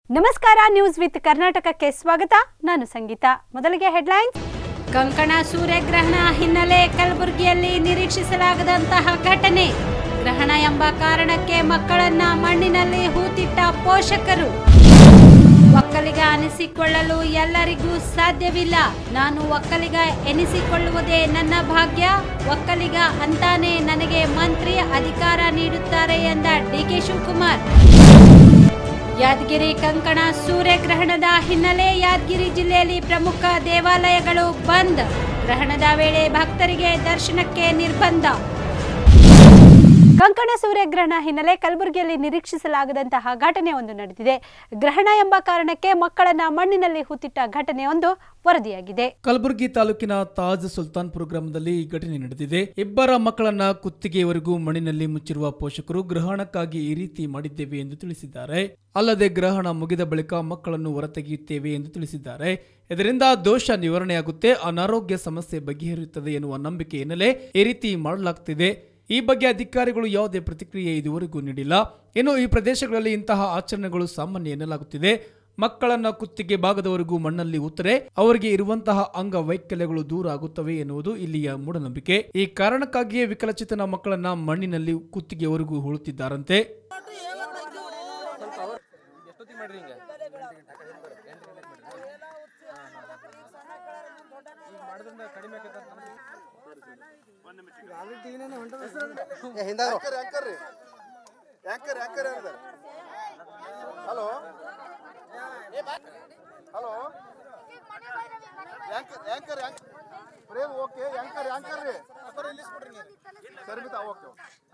ನಮಸ್ಕಾರ news with ಕರ್ನಾಟಕಕ್ಕೆ ಸ್ವಾಗತ ನಾನು ಸಂಗೀತ ಮೊದಲಿಗೆ ಹೆಡ್ಲೈನ್ಸ್ ಕಂಕಣ ಸೂರ್ಯಗ್ರಹಣ ಹಿನ್ನೆಲೆ ಕಲಬುರಗಿಯಲ್ಲಿ ನಿರೀಕ್ಷಿಸಲಾಗದಂತಹ ಘಟನೆ ಗ್ರಹಣ ಎಂಬ ಕಾರಣಕ್ಕೆ ಮಕ್ಕಳನ್ನ ಮಣ್ಣಿನಲ್ಲಿ ಹೂತಿಟ್ಟ ಪೋಷಕರು ಒಕ್ಕಲಿಗ ಅನಿಸಿಕೊಳ್ಳಲು ಎಲ್ಲರಿಗೂ ಸಾಧ್ಯವಿಲ್ಲ ನಾನು ಒಕ್ಕಲಿಗ ಎನಿಸಿಕೊಳ್ಳುವುದೇ ನನ್ನ ಭಾಗ್ಯ ಒಕ್ಕಲಿಗ ಅಂತಾನೆ ನನಗೆ ಮಂತ್ರಿ ಅಧಿಕಾರ ನೀಡುತ್ತಾರೆ ಎಂದ ಡಿಕೆ ಶಿವಕುಮಾರ್ ಯಾದಗಿರಿ ಕಂಕಣ ಸೂರ್ಯಗ್ರಹಣದ ಹಿನ್ನೆಲೆ ಯಾದಗಿರಿ ಜಿಲ್ಲೆಯಲ್ಲಿ ಪ್ರಮುಖ ದೇವಾಲಯಗಳು ಬಂದ್ ಗ್ರಹಣದ ವೇಳೆ ಭಕ್ತರಿಗೆ ದರ್ಶನಕ್ಕೆ ನಿರ್ಬಂಧ ಕಂಕಣ ಸೂರ್ಯಗ್ರಹಣ ಹಿನ್ನೆಲೆ ಕಲಬುರಗಿಯಲ್ಲಿ ನಿರೀಕ್ಷಿಸಲಾಗದಂತಹ ಘಟನೆ ಒಂದು ನಡೆದಿದೆ ಗ್ರಹಣ ಎಂಬ ಕಾರಣಕ್ಕೆ ಮಕ್ಕಳನ್ನ ಮಣ್ಣಿನಲ್ಲಿ ಹೂತಿಟ್ಟ ಘಟನೆಯೊಂದು ವರದಿಯಾಗಿದೆ ಕಲಬುರಗಿ ತಾಲೂಕಿನ ತಾಜ್ ಸುಲ್ತಾನ್ಪುರ ಗ್ರಾಮದಲ್ಲಿ ಈ ಘಟನೆ ನಡೆದಿದೆ ಇಬ್ಬರ ಮಕ್ಕಳನ್ನ ಕುತ್ತಿಗೆಯವರೆಗೂ ಮಣ್ಣಿನಲ್ಲಿ ಮುಚ್ಚಿರುವ ಪೋಷಕರು ಗ್ರಹಣಕ್ಕಾಗಿ ಈ ರೀತಿ ಮಾಡಿದ್ದೇವೆ ಎಂದು ತಿಳಿಸಿದ್ದಾರೆ ಅಲ್ಲದೆ ಗ್ರಹಣ ಮುಗಿದ ಬಳಿಕ ಮಕ್ಕಳನ್ನು ಹೊರತೆಗೆಯುತ್ತೇವೆ ಎಂದು ತಿಳಿಸಿದ್ದಾರೆ ಇದರಿಂದ ದೋಷ ನಿವಾರಣೆಯಾಗುತ್ತೆ ಅನಾರೋಗ್ಯ ಸಮಸ್ಯೆ ಬಗೆಹರಿಯುತ್ತದೆ ಎನ್ನುವ ನಂಬಿಕೆ ಹಿನ್ನೆಲೆ ಈ ರೀತಿ ಮಾಡಲಾಗ್ತಿದೆ ಈ ಬಗ್ಗೆ ಅಧಿಕಾರಿಗಳು ಯಾವುದೇ ಪ್ರತಿಕ್ರಿಯೆ ಇದುವರೆಗೂ ನೀಡಿಲ್ಲ ಇನ್ನು ಈ ಪ್ರದೇಶಗಳಲ್ಲಿ ಇಂತಹ ಆಚರಣೆಗಳು ಸಾಮಾನ್ಯ ಎನ್ನಲಾಗುತ್ತಿದೆ ಮಕ್ಕಳನ್ನ ಕುತ್ತಿಗೆ ಭಾಗದವರೆಗೂ ಮಣ್ಣಲ್ಲಿ ಉತ್ತರೆ ಅವರಿಗೆ ಇರುವಂತಹ ಅಂಗವೈಕಲ್ಯಗಳು ದೂರ ಆಗುತ್ತವೆ ಎನ್ನುವುದು ಇಲ್ಲಿಯ ಮೂಢನಂಬಿಕೆ ಈ ಕಾರಣಕ್ಕಾಗಿಯೇ ವಿಕಲಚೇತನ ಮಕ್ಕಳನ್ನ ಮಣ್ಣಿನಲ್ಲಿ ಕುತ್ತಿಗೆವರೆಗೂ ಹೂಳುತ್ತಿದ್ದಾರಂತೆ ಆಂಕರ್ ಆಂಕರ್ ರೀ ಆಂಕರ್ ಆಂಕರ್ ಯಾರ್ದಾರ hello hello anchor anchor anchor Prem okay anchor anchor ರೀ ಸರ್ ನಿಲ್ಲಿಸ್ಬಿಡ್ರಿ ನೀವು ಸರ್ಮಿತಾ ಓಕೆ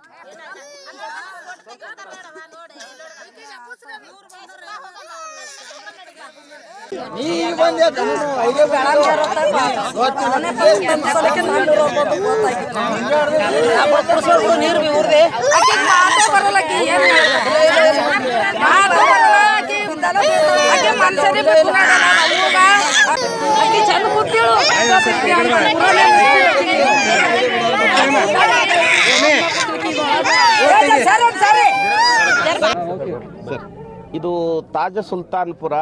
ಇದು ತಾಜ ಸುಲ್ತಾನ್ಪುರ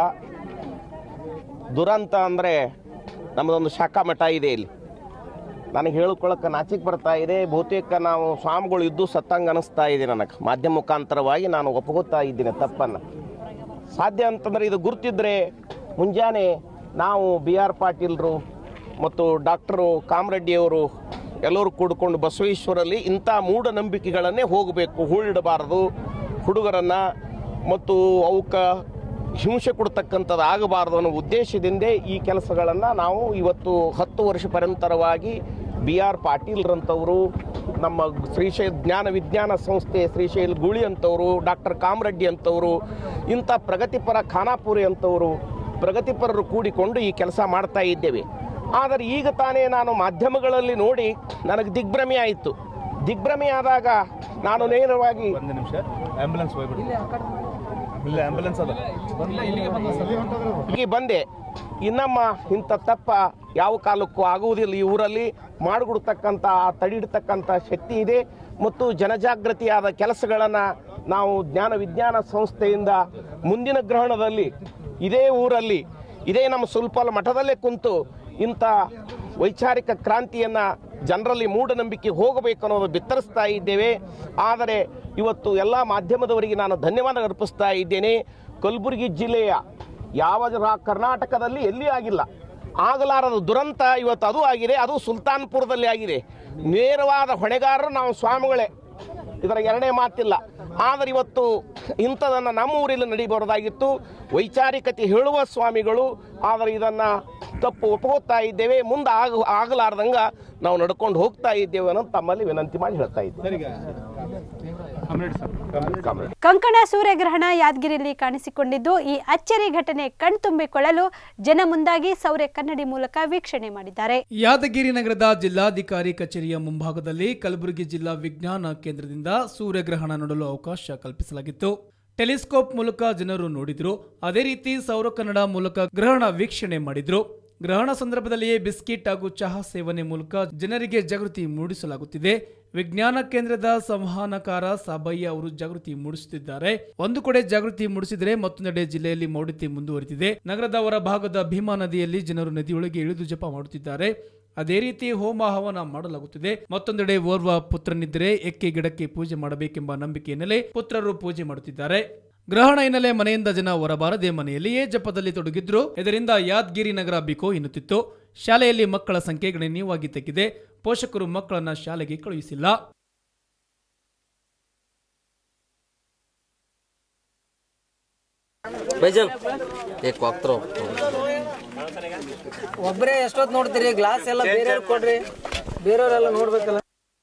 ದುರಂತ ಅಂದರೆ ನಮ್ಮದೊಂದು ಶಾಖಾ ಮಠ ಇದೆ ಇಲ್ಲಿ ನನಗೆ ಹೇಳ್ಕೊಳಕ್ಕೆ ನಾಚಿಕೆ ಬರ್ತಾ ಇದೆ ಬಹುತೇಕ ನಾವು ಸ್ವಾಮಿಗಳು ಇದ್ದು ಸತ್ತಂಗೆ ಅನಿಸ್ತಾ ಇದೆ ನನಗೆ ಮಾಧ್ಯಮ ಮುಖಾಂತರವಾಗಿ ನಾನು ಒಪ್ಪಗೋತಾ ಇದ್ದೀನಿ ತಪ್ಪನ್ನು ಸಾಧ್ಯ ಅಂತಂದರೆ ಇದು ಗುರ್ತಿದ್ರೆ ಮುಂಜಾನೆ ನಾವು ಬಿ ಆರ್ ಪಾಟೀಲ್ರು ಮತ್ತು ಡಾಕ್ಟರು ಕಾಮರೆಡ್ಡಿಯವರು ಎಲ್ಲರೂ ಕೂಡ್ಕೊಂಡು ಬಸವೇಶ್ವರಲ್ಲಿ ಇಂಥ ಮೂಢನಂಬಿಕೆಗಳನ್ನೇ ಹೋಗಬೇಕು ಹೂಳಿಡಬಾರದು ಹುಡುಗರನ್ನು ಮತ್ತು ಅವಕ್ಕೆ ಹಿಂಸೆ ಕೊಡ್ತಕ್ಕಂಥದ್ದು ಆಗಬಾರದು ಅನ್ನೋ ಉದ್ದೇಶದಿಂದ ಈ ಕೆಲಸಗಳನ್ನು ನಾವು ಇವತ್ತು ಹತ್ತು ವರ್ಷ ಪರಂತರವಾಗಿ ಬಿ ಆರ್ ಪಾಟೀಲ್ರಂಥವರು ನಮ್ಮ ಶ್ರೀಶೈಲ ಜ್ಞಾನ ವಿಜ್ಞಾನ ಸಂಸ್ಥೆ ಶ್ರೀಶೈಲ್ ಗುಳಿ ಅಂತವರು ಡಾಕ್ಟರ್ ಕಾಮರೆಡ್ಡಿ ಅಂತವರು ಇಂಥ ಪ್ರಗತಿಪರ ಖಾನಾಪುರಿ ಅಂತವರು ಪ್ರಗತಿಪರರು ಕೂಡಿಕೊಂಡು ಈ ಕೆಲಸ ಮಾಡ್ತಾ ಇದ್ದೇವೆ ಆದರೆ ಈಗ ತಾನೇ ನಾನು ಮಾಧ್ಯಮಗಳಲ್ಲಿ ನೋಡಿ ನನಗೆ ದಿಗ್ಭ್ರಮೆ ಆಯಿತು ದಿಗ್ಭ್ರಮೆ ಆದಾಗ ನಾನು ನೇರವಾಗಿ ಒಂದು ನಿಮಿಷ ಆಂಬುಲೆನ್ಸ್ ಹೋಗ್ಬಿಡಿ ಇಲ್ಲ ಆಂಬುಲೆನ್ಸ್ ಅದ ಹೀಗೆ ಬಂದೆ ಇನ್ನಮ್ಮ ಇಂಥ ತಪ್ಪ ಯಾವ ಕಾಲಕ್ಕೂ ಆಗುವುದಿಲ್ಲ ಈ ಊರಲ್ಲಿ ಮಾಡಿಕೊಡ್ತಕ್ಕಂಥ ತಡಿಡ್ತಕ್ಕಂಥ ಶಕ್ತಿ ಇದೆ ಮತ್ತು ಜನಜಾಗೃತಿಯಾದ ಕೆಲಸಗಳನ್ನು ನಾವು ಜ್ಞಾನ ವಿಜ್ಞಾನ ಸಂಸ್ಥೆಯಿಂದ ಮುಂದಿನ ಗ್ರಹಣದಲ್ಲಿ ಇದೇ ಊರಲ್ಲಿ ಇದೇ ನಮ್ಮ ಸುಲ್ಪಲ್ ಮಠದಲ್ಲೇ ಕುಂತು ಇಂಥ ವೈಚಾರಿಕ ಕ್ರಾಂತಿಯನ್ನು ಜನರಲ್ಲಿ ಮೂಢನಂಬಿಕೆ ಹೋಗಬೇಕು ಅನ್ನೋದು ಬಿತ್ತರಿಸ್ತಾ ಇದ್ದೇವೆ ಆದರೆ ಇವತ್ತು ಎಲ್ಲ ಮಾಧ್ಯಮದವರಿಗೆ ನಾನು ಧನ್ಯವಾದ ಅರ್ಪಿಸ್ತಾ ಇದ್ದೇನೆ ಕಲಬುರಗಿ ಜಿಲ್ಲೆಯ ಯಾವ ರಾ- ಕರ್ನಾಟಕದಲ್ಲಿ ಎಲ್ಲಿ ಆಗಿಲ್ಲ ಆಗಲಾರದ ದುರಂತ ಇವತ್ತು ಅದು ಆಗಿದೆ ಅದು ಸುಲ್ತಾನ್ಪುರದಲ್ಲಿ ಆಗಿದೆ ನೇರವಾದ ಹೊಣೆಗಾರರು ನಾವು ಸ್ವಾಮಿಗಳೇ ಇದರ ಎರಡನೇ ಮಾತಿಲ್ಲ ಆದರೆ ಇವತ್ತು ಇಂಥದನ್ನು ನಮ್ಮ ಊರಲ್ಲಿ ನಡೀಬಾರ್ದಾಗಿತ್ತು ವೈಚಾರಿಕತೆ ಹೇಳುವ ಸ್ವಾಮಿಗಳು ಆದರೆ ಇದನ್ನು ತಪ್ಪು ಒಪ್ಕೋತಾ ಇದ್ದೇವೆ ಮುಂದೆ ಆಗ ಆಗಲಾರ್ದಂಗೆ ನಾವು ನಡ್ಕೊಂಡು ಹೋಗ್ತಾ ಇದ್ದೇವೆ ಅನ್ನೋದು ತಮ್ಮಲ್ಲಿ ವಿನಂತಿ ಮಾಡಿ ಹೇಳ್ತಾ ಇದ್ದೇವೆ ಕಾಮ್ರೇಡ್. ಕಂಕಣ ಸೂರ್ಯಗ್ರಹಣ ಯಾದಗಿರಿಯಲ್ಲಿ ಕಾಣಿಸಿಕೊಂಡಿದ್ದು ಈ ಅಚ್ಚರಿ ಘಟನೆ ಕಣ್ತುಂಬಿಕೊಳ್ಳಲು ಜನ ಮುಂದಾಗಿ ಸೌರ್ಯ ಕನ್ನಡಿ ಮೂಲಕ ವೀಕ್ಷಣೆ ಮಾಡಿದ್ದಾರೆ ಯಾದಗಿರಿ ನಗರದ ಜಿಲ್ಲಾಧಿಕಾರಿ ಕಚೇರಿಯ ಮುಂಭಾಗದಲ್ಲಿ ಕಲಬುರಗಿ ಜಿಲ್ಲಾ ವಿಜ್ಞಾನ ಕೇಂದ್ರದಿಂದ ಸೂರ್ಯಗ್ರಹಣ ನೋಡಲು ಅವಕಾಶ ಕಲ್ಪಿಸಲಾಗಿತ್ತು ಟೆಲಿಸ್ಕೋಪ್ ಮೂಲಕ ಜನರು ನೋಡಿದ್ರು ಅದೇ ರೀತಿ ಸೌರ ಕನ್ನಡ ಮೂಲಕ ಗ್ರಹಣ ವೀಕ್ಷಣೆ ಮಾಡಿದ್ರು ಗ್ರಹಣ ಸಂದರ್ಭದಲ್ಲಿಯೇ ಬಿಸ್ಕಿಟ್ ಹಾಗೂ ಚಹಾ ಸೇವನೆ ಮೂಲಕ ಜನರಿಗೆ ಜಾಗೃತಿ ಮೂಡಿಸಲಾಗುತ್ತಿದೆ ವಿಜ್ಞಾನ ಕೇಂದ್ರದ ಸಂವಹನಕಾರ ಸಾಬಯ್ಯ ಅವರು ಜಾಗೃತಿ ಮೂಡಿಸುತ್ತಿದ್ದಾರೆ ಒಂದು ಕಡೆ ಜಾಗೃತಿ ಮೂಡಿಸಿದರೆ ಮತ್ತೊಂದೆಡೆ ಜಿಲ್ಲೆಯಲ್ಲಿ ಮೌಢ್ಯತೆ ಮುಂದುವರೆದಿದೆ ನಗರದ ಹೊರ ಭಾಗದ ಭೀಮಾ ನದಿಯಲ್ಲಿ ಜನರು ನದಿಯೊಳಗೆ ಇಳಿದು ಜಪ ಮಾಡುತ್ತಿದ್ದಾರೆ ಅದೇ ರೀತಿ ಹೋಮ ಹವನ ಮಾಡಲಾಗುತ್ತಿದೆ ಮತ್ತೊಂದೆಡೆ ಓರ್ವ ಪುತ್ರನಿದ್ದರೆ ಎಕ್ಕೆ ಗಿಡಕ್ಕೆ ಪೂಜೆ ಮಾಡಬೇಕೆಂಬ ನಂಬಿಕೆ ಹಿನ್ನೆಲೆ ಪುತ್ರರು ಪೂಜೆ ಮಾಡುತ್ತಿದ್ದಾರೆ ಗ್ರಹಣ ಹಿನ್ನೆಲೆ ಮನೆಯಿಂದ ಜನ ಹೊರಬಾರದೆ ಮನೆಯಲ್ಲಿಯೇ ಜಪದಲ್ಲಿ ತೊಡಗಿದ್ರು ಇದರಿಂದ ಯಾದಗಿರಿ ನಗರ ಬಿಕೋ ಎನ್ನುತ್ತಿತ್ತು ಶಾಲೆಯಲ್ಲಿ ಮಕ್ಕಳ ಸಂಖ್ಯೆ ಗಣನೀಯವಾಗಿ ತಗ್ಗಿದೆ ಪೋಷಕರು ಮಕ್ಕಳನ್ನ ಶಾಲೆಗೆ ಕಳುಹಿಸಿಲ್ಲ ಬೈಜಲ್ ಏಕ್ ಹೋಗ್ತಾರ ಒಬ್ಬರೇ ಎಷ್ಟೊತ್ತು ನೋಡ್ತೀರಿ ಗ್ಲಾಸ್ ಎಲ್ಲ ಬೇರೆಯವ್ರು ಕೊಡ್ರಿ ಬೇರೆಯವರೆಲ್ಲ ನೋಡ್ಬೇಕಲ್ಲ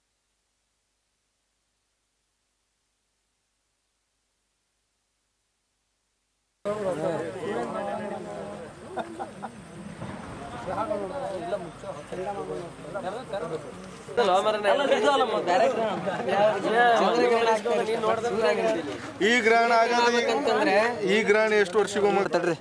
ಈ ಗ್ರಹಣ ಆಗದ ಈ ಗ್ರಹಣ ಎಷ್ಟು ವರ್ಷಗೊಮ್ಮೆ ತಡ್ರಿ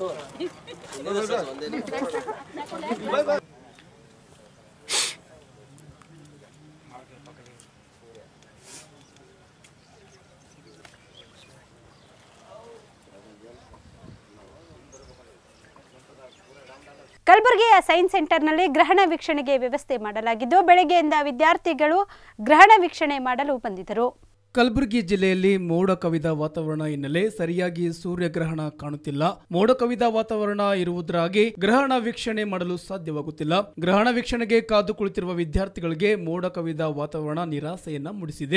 ಕಲಬುರಗಿಯ ಸೈನ್ಸ್ ಸೆಂಟರ್ನಲ್ಲಿ ಗ್ರಹಣ ವೀಕ್ಷಣೆಗೆ ವ್ಯವಸ್ಥೆ ಮಾಡಲಾಗಿದ್ದು ಬೆಳಗ್ಗೆಯಿಂದ ವಿದ್ಯಾರ್ಥಿಗಳು ಗ್ರಹಣ ವೀಕ್ಷಣೆ ಮಾಡಲು ಬಂದಿದ್ದರು ಕಲಬುರಗಿ ಜಿಲ್ಲೆಯಲ್ಲಿ ಮೋಡ ಕವಿದ ವಾತಾವರಣ ಹಿನ್ನೆಲೆ ಸರಿಯಾಗಿ ಸೂರ್ಯಗ್ರಹಣ ಕಾಣುತ್ತಿಲ್ಲ ಮೋಡ ಕವಿದ ವಾತಾವರಣ ಇರುವುದರಾಗಿ ಗ್ರಹಣ ವೀಕ್ಷಣೆ ಮಾಡಲು ಸಾಧ್ಯವಾಗುತ್ತಿಲ್ಲ ಗ್ರಹಣ ವೀಕ್ಷಣೆಗೆ ಕಾದು ಕುಳಿತಿರುವ ವಿದ್ಯಾರ್ಥಿಗಳಿಗೆ ಮೋಡ ಕವಿದ ವಾತಾವರಣ ನಿರಾಸೆಯನ್ನ ಮೂಡಿಸಿದೆ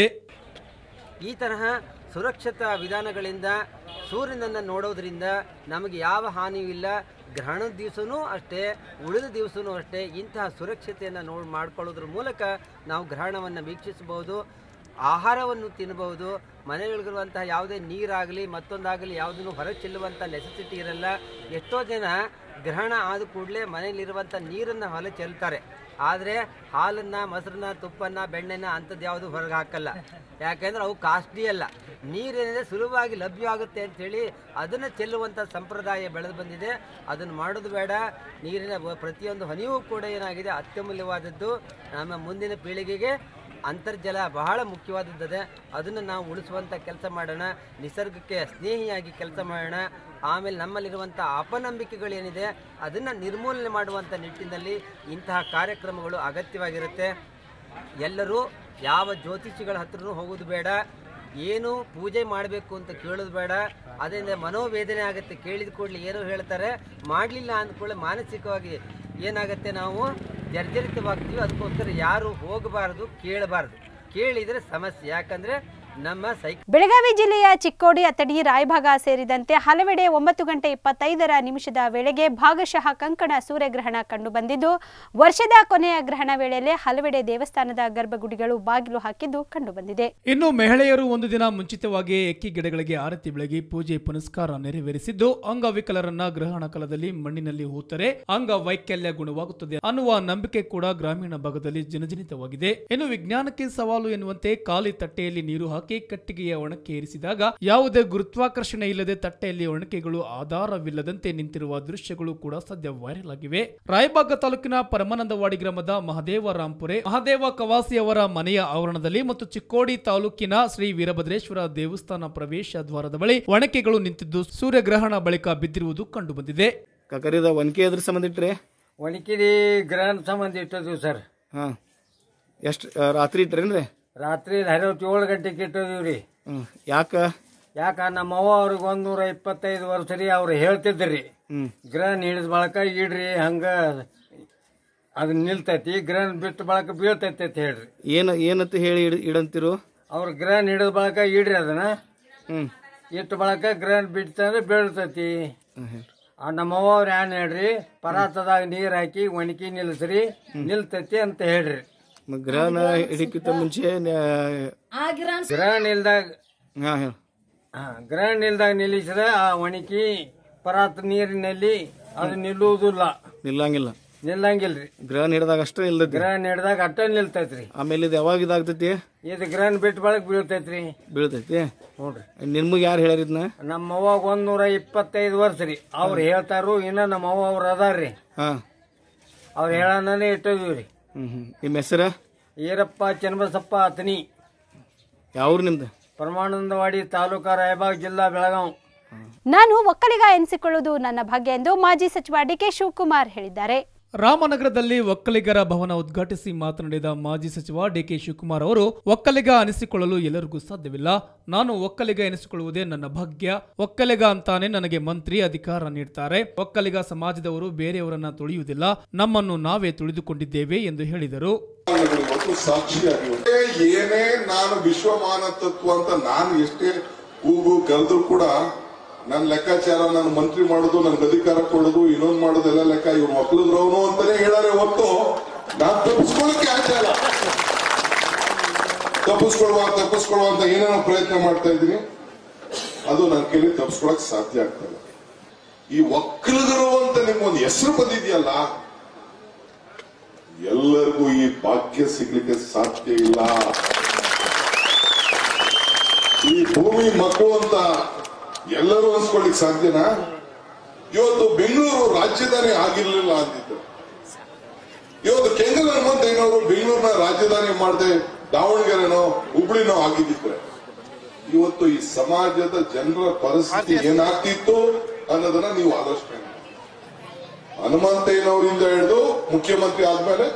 ಈ ತರಹ ಸುರಕ್ಷತಾ ವಿಧಾನಗಳಿಂದ ಸೂರ್ಯನನ್ನು ನೋಡೋದ್ರಿಂದ ನಮಗೆ ಯಾವ ಹಾನಿಯೂ ಇಲ್ಲ ಗ್ರಹಣದ ದಿವಸನೂ ಅಷ್ಟೇ ಉಳಿದ ದಿವಸನೂ ಅಷ್ಟೇ ಇಂತಹ ಸುರಕ್ಷತೆಯನ್ನು ನೋಡಿ ಮಾಡ್ಕೊಳ್ಳೋದ್ರ ಮೂಲಕ ನಾವು ಗ್ರಹಣವನ್ನು ವೀಕ್ಷಿಸಬಹುದು ಆಹಾರವನ್ನು ತಿನ್ನಬಹುದು ಮನೆಗಳಿರುವಂತಹ ಯಾವುದೇ ನೀರಾಗಲಿ ಮತ್ತೊಂದಾಗಲಿ ಯಾವುದನ್ನು ಹೊರಗೆ ಚೆಲ್ಲುವಂಥ ನೆಸೆಸಿಟಿ ಇರಲ್ಲ ಎಷ್ಟೋ ಜನ ಗ್ರಹಣ ಆದ ಕೂಡಲೇ ಮನೆಯಲ್ಲಿರುವಂಥ ನೀರನ್ನು ಹೊಲ ಚೆಲ್ತಾರೆ ಆದರೆ ಹಾಲನ್ನು ಮೊಸರನ್ನ ತುಪ್ಪನ್ನ ಬೆಣ್ಣೆನ ಅಂಥದ್ದು ಯಾವುದು ಹೊರಗೆ ಹಾಕಲ್ಲ ಯಾಕೆಂದ್ರೆ ಅವು ಕಾಸ್ಟ್ಲಿ ಅಲ್ಲ ನೀರೇನಿದೆ ಸುಲಭವಾಗಿ ಲಭ್ಯವಾಗುತ್ತೆ ಅಂಥೇಳಿ ಅದನ್ನು ಚೆಲ್ಲುವಂಥ ಸಂಪ್ರದಾಯ ಬೆಳೆದು ಬಂದಿದೆ ಅದನ್ನು ಮಾಡೋದು ಬೇಡ ನೀರಿನ ಬ- ಪ್ರತಿಯೊಂದು ಹನಿಯೂ ಕೂಡ ಏನಾಗಿದೆ ಅತ್ಯಮೂಲ್ಯವಾದದ್ದು ನಮ್ಮ ಮುಂದಿನ ಪೀಳಿಗೆಗೆ ಅಂತರ್ಜಲ ಬಹಳ ಮುಖ್ಯವಾದದ್ದು ಅದನ್ನು ನಾವು ಉಳಿಸುವಂಥ ಕೆಲಸ ಮಾಡೋಣ ನಿಸರ್ಗಕ್ಕೆ ಸ್ನೇಹಿಯಾಗಿ ಕೆಲಸ ಮಾಡೋಣ ಆಮೇಲೆ ನಮ್ಮಲ್ಲಿರುವಂಥ ಅಪನಂಬಿಕೆಗಳೇನಿದೆ ಅದನ್ನು ನಿರ್ಮೂಲನೆ ಮಾಡುವಂಥ ನಿಟ್ಟಿನಲ್ಲಿ ಇಂತಹ ಕಾರ್ಯಕ್ರಮಗಳು ಅಗತ್ಯವಾಗಿರುತ್ತೆ ಎಲ್ಲರೂ ಯಾವ ಜ್ಯೋತಿಷಿಗಳ ಹತ್ರನೂ ಹೋಗೋದು ಬೇಡ ಏನು ಪೂಜೆ ಮಾಡಬೇಕು ಅಂತ ಕೇಳೋದು ಬೇಡ ಅದರಿಂದ ಮನೋವೇದನೆ ಆಗುತ್ತೆ ಕೇಳಿದ ಕೂಡಲೇ ಏನೋ ಹೇಳ್ತಾರೆ ಮಾಡಲಿಲ್ಲ ಅಂದ್ಕೊಳ್ಳೆ ಮಾನಸಿಕವಾಗಿ ಏನಾಗುತ್ತೆ ನಾವು ಜರ್ಜರಿತವಾಗ್ತೀವಿ ಅದಕ್ಕೋಸ್ಕರ ಯಾರು ಹೋಗಬಾರ್ದು ಕೇಳಬಾರ್ದು ಕೇಳಿದರೆ ಸಮಸ್ಯೆ ಯಾಕಂದರೆ ನಮ್ಮ ಸೈಕ್ ಬೆಳಗಾವಿ ಜಿಲ್ಲೆಯ ಚಿಕ್ಕೋಡಿ ಅತ್ತಡಿ ರಾಯಭಾಗ ಸೇರಿದಂತೆ ಹಲವೆಡೆ ಒಂಬತ್ತು ಗಂಟೆ ಇಪ್ಪತ್ತೈದರ ನಿಮಿಷದ ವೇಳೆಗೆ ಭಾಗಶಃ ಕಂಕಣ ಸೂರ್ಯಗ್ರಹಣ ಕಂಡುಬಂದಿದ್ದು ವರ್ಷದ ಕೊನೆಯ ಗ್ರಹಣ ವೇಳೆಯಲ್ಲಿ ಹಲವೆಡೆ ದೇವಸ್ಥಾನದ ಗರ್ಭಗುಡಿಗಳು ಬಾಗಿಲು ಹಾಕಿದ್ದು ಕಂಡುಬಂದಿದೆ ಇನ್ನು ಮಹಿಳೆಯರು ಒಂದು ದಿನ ಮುಂಚಿತವಾಗಿ ಎಕ್ಕಿ ಗಿಡಗಳಿಗೆ ಆರತಿ ಬೆಳಗಿ ಪೂಜೆ ಪುನಸ್ಕಾರ ನೆರವೇರಿಸಿದ್ದು ಅಂಗವಿಕಲರನ್ನ ಗ್ರಹಣ ಕಾಲದಲ್ಲಿ ಮಣ್ಣಿನಲ್ಲಿ ಹೂತರೆ ಅಂಗವೈಕಲ್ಯ ಗುಣವಾಗುತ್ತದೆ ಅನ್ನುವ ನಂಬಿಕೆ ಕೂಡ ಗ್ರಾಮೀಣ ಭಾಗದಲ್ಲಿ ಜನಜನಿತವಾಗಿದೆ ಇನ್ನು ವಿಜ್ಞಾನಕ್ಕೆ ಸವಾಲು ಎನ್ನುವಂತೆ ಖಾಲಿ ತಟ್ಟೆಯಲ್ಲಿ ನೀರು ಹಾಕಿ ಕಟ್ಟಿಗೆಯ ಒಣಕೆ ಏರಿಸಿದಾಗ ಯಾವುದೇ ಗುರುತ್ವಾಕರ್ಷಣೆ ಇಲ್ಲದೆ ತಟ್ಟೆಯಲ್ಲಿ ಒಣಕೆಗಳು ಆಧಾರವಿಲ್ಲದಂತೆ ನಿಂತಿರುವ ದೃಶ್ಯಗಳು ಕೂಡ ಸದ್ಯ ವೈರಲ್ ಆಗಿವೆ ರಾಯಬಾಗ ತಾಲೂಕಿನ ಪರಮಾನಂದವಾಡಿ ಗ್ರಾಮದ ಮಹದೇವ ರಾಂಪುರೆ ಮಹದೇವ ಕವಾಸಿ ಅವರ ಮನೆಯ ಆವರಣದಲ್ಲಿ ಮತ್ತು ಚಿಕ್ಕೋಡಿ ತಾಲೂಕಿನ ಶ್ರೀ ವೀರಭದ್ರೇಶ್ವರ ದೇವಸ್ಥಾನ ಪ್ರವೇಶ ದ್ವಾರದ ಬಳಿ ಒಣಕೆಗಳು ನಿಂತಿದ್ದು ಸೂರ್ಯಗ್ರಹಣ ಬಳಿಕ ಬಿದ್ದಿರುವುದು ಕಂಡುಬಂದಿದೆ ಕಕರಿದ ಒನಕೆ ಎದ್ರ ಸಂಬಂಧ ಇಟ್ರಿ ಒಣಕಿಡಿ ಗ್ರಹಣ ಸಂಬಂಧ ಇಟ್ಟಿದ್ವಿ ಸರ್ ಹಾಂ ಎಷ್ಟು ರಾತ್ರಿ ಇಟ್ರೇನ್ರಿ ರಾತ್ರಿ ಹರಿವತ್ತೇಳು ಗಂಟೆಗೆ ಇಟ್ಟಿದೀವಿ ರೀ ಹ್ಞೂ ಯಾಕೆ ಯಾಕ ನಮ್ಮ ಅವ್ವ ಅವ್ರಿಗೆ ಒಂದೂರ ಇಪ್ಪತ್ತೈದು ವರ್ಷ ರೀ ಅವ್ರು ಹೇಳ್ತಿದ್ರಿ ಹ್ಞೂ ಗ್ರಹಣ ಹಿಡಿದ ಬಳಕ ಇಡ್ರಿ ಹಂಗ ಅದು ನಿಲ್ತೈತಿ ಗ್ರಹಣ ಬಿಟ್ಟ ಬಳಕ ಬೀಳ್ತೈತಿ ಅಂತ ಹೇಳ್ರಿ ಏನು ಏನಂತ ಹೇಳಿ ಇಡ್ ಇಡಂತಿರು ಅವ್ರ ಗ್ರಹಣ ಹಿಡಿದ ಬಳಕ ಇಡ್ರಿ ಅದನ್ನ ಹ್ಞೂ ಇಟ್ಟ ಬಳಕ ಗ್ರಹಣ ಬಿಡ್ತಂದ್ರೆ ಬೀಳ್ತೈತಿ ಹಾಂ ಹೇಳಿ ಆ ನಮ್ಮವ್ವ ಅವ್ರು ಏನ್ ಹೇಳ್ರಿ ಪರಾತದಾಗ ನೀರ್ ಹಾಕಿ ಒಣಕಿ ನಿಲ್ಸ್ರಿ ನಿಲ್ತೈತಿ ಅಂತ ಹೇಳ್ರಿ ಮ- ಗ್ರಹಣ ಹಿಡಿಕಿಂತ ಮುಂಚೆ ಗ್ರಹಣ ಇಲ್ದಾಗ ಹಾಂ ಹೇಳಿ ಹಾ, ಗ್ರಹಣ ಇಲ್ದಾಗ ನಿಲ್ಲಿಸಿದ್ರೆ ಆ ಒಣಕಿ ಪರಾತ ನೀರಿನಲ್ಲಿ ಅದು ನಿಲ್ಲುವುದಿಲ್ಲ ನಿಲ್ಲಂಗಿಲ್ಲ ನಿಲ್ಲಂಗಿಲ್ರಿ ಗ್ರಹಣ ಹಿಡಿದಾಗ ಅಷ್ಟೇ ಇಲ್ಲದ ಗ್ರಹಣ ಹಿಡ್ದಾಗ ಅಟ್ಟ ನಿಲ್ತೈತ್ರಿ ಆಮೇಲೆ ಇದು ಯಾವಾಗ ಇದಾಗ್ತೈತಿ ಇದು ಗ್ರಹಣ ಬಿಟ್ಟ ಬಳಕ ಬೀಳ್ತೈತ್ರಿ ಬೀಳ್ತೈತಿ ನೋಡ್ರಿ ನಿಮ್ಗೆ ಯಾರು ಹೇಳ್ಯಾರ ಇದನ್ನ ನಮ್ಮ ಅವ್ವಾಗ ಒಂದೂರ ಇಪ್ಪತ್ತೈದು ವರ್ಷ ರೀ ಅವ್ರು ಹೇಳ್ತಾರು ಇನ್ನ ನಮ್ಮ ಅವ್ವ ಅವ್ರು ಅದಾರ್ರಿ ಹಾಂ ಅವ್ರು ಹೇಳನೇ ಇಟ್ಟಿದೀವಿ ರೀ ಹ್ಞೂ ಹ್ಞೂ ನಿಮ್ಮ ಹೆಸರು ಈರಪ್ಪ ಚನ್ನಬಸಪ್ಪ ಅತನಿ ಯಾವ್ರು ನಿಮ್ದು ಪರಮಾನಂದವಾಡಿ ತಾಲೂಕಾ ರಾಯಬಾಗ್ ಜಿಲ್ಲಾ ಬೆಳಗಾಂ ನಾನು ಒಕ್ಕಲಿಗ ಎನಿಸಿಕೊಳ್ಳುವುದು ನನ್ನ ಭಾಗ್ಯ ಎಂದು ಮಾಜಿ ಸಚಿವ ಡಿಕೆ ಶಿವಕುಮಾರ್ ಹೇಳಿದ್ದಾರೆ ರಾಮನಗರದಲ್ಲಿ ಒಕ್ಕಲಿಗರ ಭವನ ಉದ್ಘಾಟಿಸಿ ಮಾತನಾಡಿದ ಮಾಜಿ ಸಚಿವ ಡಿಕೆ ಶಿವಕುಮಾರ್ ಅವರು ಒಕ್ಕಲಿಗ ಅನಿಸಿಕೊಳ್ಳಲು ಎಲ್ಲರಿಗೂ ಸಾಧ್ಯವಿಲ್ಲ ನಾನು ಒಕ್ಕಲಿಗ ಎನಿಸಿಕೊಳ್ಳುವುದೇ ನನ್ನ ಭಾಗ್ಯ ಒಕ್ಕಲಿಗ ಅಂತಾನೆ ನನಗೆ ಮಂತ್ರಿ ಅಧಿಕಾರ ನೀಡ್ತಾರೆ ಒಕ್ಕಲಿಗ ಸಮಾಜದವರು ಬೇರೆಯವರನ್ನ ತುಳಿಯುವುದಿಲ್ಲ ನಮ್ಮನ್ನು ನಾವೇ ತುಳಿದುಕೊಂಡಿದ್ದೇವೆ ಎಂದು ಹೇಳಿದರು ಇವತ್ತು ಸಾಕ್ಷಿಯಾಗಿವೆ ಏನೇ ನಾನು ವಿಶ್ವಮಾನ ತತ್ವ ಅಂತ ನಾನು ಎಷ್ಟೇ ಕೂಗು ಕರೆದ್ರು ಕೂಡ ನನ್ನ ಲೆಕ್ಕಾಚಾರ ನನ್ನ ಮಂತ್ರಿ ಮಾಡೋದು ನನ್ಗೆ ಅಧಿಕಾರ ಕೊಡೋದು ಇನ್ನೊಂದು ಮಾಡೋದು ಎಲ್ಲ ಲೆಕ್ಕ ಇವ್ರು ಒಕ್ಕಲಿದ್ರವನು ಅಂತಾನೆ ಹೇಳಾರೆ ಹೊತ್ತು ನಾನು ತಪ್ಪಿಸ್ಕೊಳ್ಳೋಕೆ ಆಚಾರ ತಪ್ಪಿಸ್ಕೊಳ್ವಾ ತಪ್ಪಿಸ್ಕೊಳ್ವಾ ಅಂತ ಏನೇನೋ ಪ್ರಯತ್ನ ಮಾಡ್ತಾ ಇದ್ದೀನಿ ಅದು ನನ್ನ ಕೈಲಿ ತಪ್ಪಿಸ್ಕೊಳಕ್ ಸಾಧ್ಯ ಆಗ್ತದೆ ಈ ಒಕ್ಕಲಿಗರು ಅಂತ ನಿಮ್ಗೊಂದು ಹೆಸರು ಬಂದಿದೆಯಲ್ಲ ಎಲ್ಲರಿಗೂ ಈ ಭಾಗ್ಯ ಸಿಗ್ಲಿಕ್ಕೆ ಸಾಧ್ಯ ಇಲ್ಲ ಈ ಭೂಮಿ ಮಕ್ಕಳು ಅಂತ ಎಲ್ಲರೂ ಅನ್ಸ್ಕೊಳ್ಳಿಕ್ ಸಾಧ್ಯನಾ ಇವತ್ತು ಬೆಂಗಳೂರು ರಾಜಧಾನಿ ಆಗಿರ್ಲಿಲ್ಲ ಅಂದಿದ್ದು ಇವತ್ತು ಕೆಂಗಲ್ ಹನುಮಂತಯ್ಯನವರು ಬೆಂಗಳೂರಿನ ರಾಜಧಾನಿ ಮಾಡದೆ ದಾವಣಗೆರೆನೋ ಹುಬ್ಳಿನೋ ಆಗಿದ್ದಿದ್ರೆ ಇವತ್ತು ಈ ಸಮಾಜದ ಜನರ ಪರಿಸ್ಥಿತಿ ಏನಾಗ್ತಿತ್ತು ಅನ್ನೋದನ್ನ ನೀವು ಆಲೋಚನೆ ಮಾಡಿ ಹನುಮಂತಯ್ಯನವರಿಂದ ಹಿಡಿದು ಮುಖ್ಯಮಂತ್ರಿ ಆದ್ಮೇಲೆ